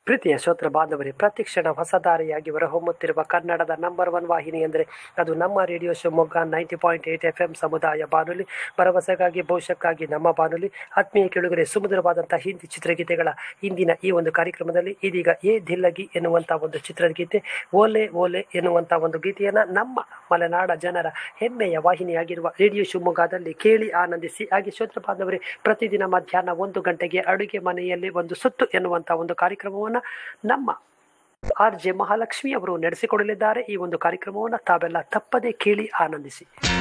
ಪ್ರೀತಿಯ ಶ್ರೋತೃ ಬಾಂಧವರೇ ಪ್ರತಿಕ್ಷಣ ಹೊಸ ದಾರಿಯಾಗಿ ಹೊರಹೊಮ್ಮುತ್ತಿರುವ ಕನ್ನಡದ ನಂಬರ್ ಒನ್ ವಾಹಿನಿ ಎಂದರೆ ಅದು ನಮ್ಮ radio Shivamogga ninety point eight F M ಸಮುದಾಯ ಬಾನುಲಿ ಭರವಸೆಗಾಗಿ ಭವಿಷ್ಯಕ್ಕಾಗಿ ನಮ್ಮ ಬಾನುಲಿ ಆತ್ಮೀಯ ಕೆಳಗರೆ ಸುಮಧುರವಾದಂಥ ಹಿಂದಿ ಚಿತ್ರಗೀತೆಗಳ ಇಂದಿನ ಈ ಒಂದು ಕಾರ್ಯಕ್ರಮದಲ್ಲಿ ಇದೀಗ ಏ ದಿಲ್ಲಗಿ ಎನ್ನುವಂಥ ಒಂದು ಚಿತ್ರಗೀತೆ ಓಲೆ ಓಲೆ ಎನ್ನುವಂಥ ಒಂದು ಗೀತೆಯನ್ನು ನಮ್ಮ ಮಲೆನಾಡ ಜನರ ಹೆಮ್ಮೆಯ ವಾಹಿನಿಯಾಗಿರುವ ರೇಡಿಯೋ ಶಿವಮೊಗ್ಗದಲ್ಲಿ ಕೇಳಿ ಆನಂದಿಸಿ ಹಾಗೆ ಶ್ರೋತೃ ಬಾಂಧವರೇ ಪ್ರತಿದಿನ ಮಧ್ಯಾಹ್ನ ಒಂದು ಗಂಟೆಗೆ ಅಡುಗೆ ಮನೆಯಲ್ಲಿ ಒಂದು ಸುತ್ತು ಎನ್ನುವಂಥ ಒಂದು ಕಾರ್ಯಕ್ರಮವನ್ನು ನಮ್ಮ ಆರ್ ಜೆ ಮಹಾಲಕ್ಷ್ಮಿ ಅವರು ನಡೆಸಿಕೊಡಲಿದ್ದಾರೆ ಈ ಒಂದು ಕಾರ್ಯಕ್ರಮವನ್ನು ತಾವೆಲ್ಲ ತಪ್ಪದೇ ಕೇಳಿ ಆನಂದಿಸಿ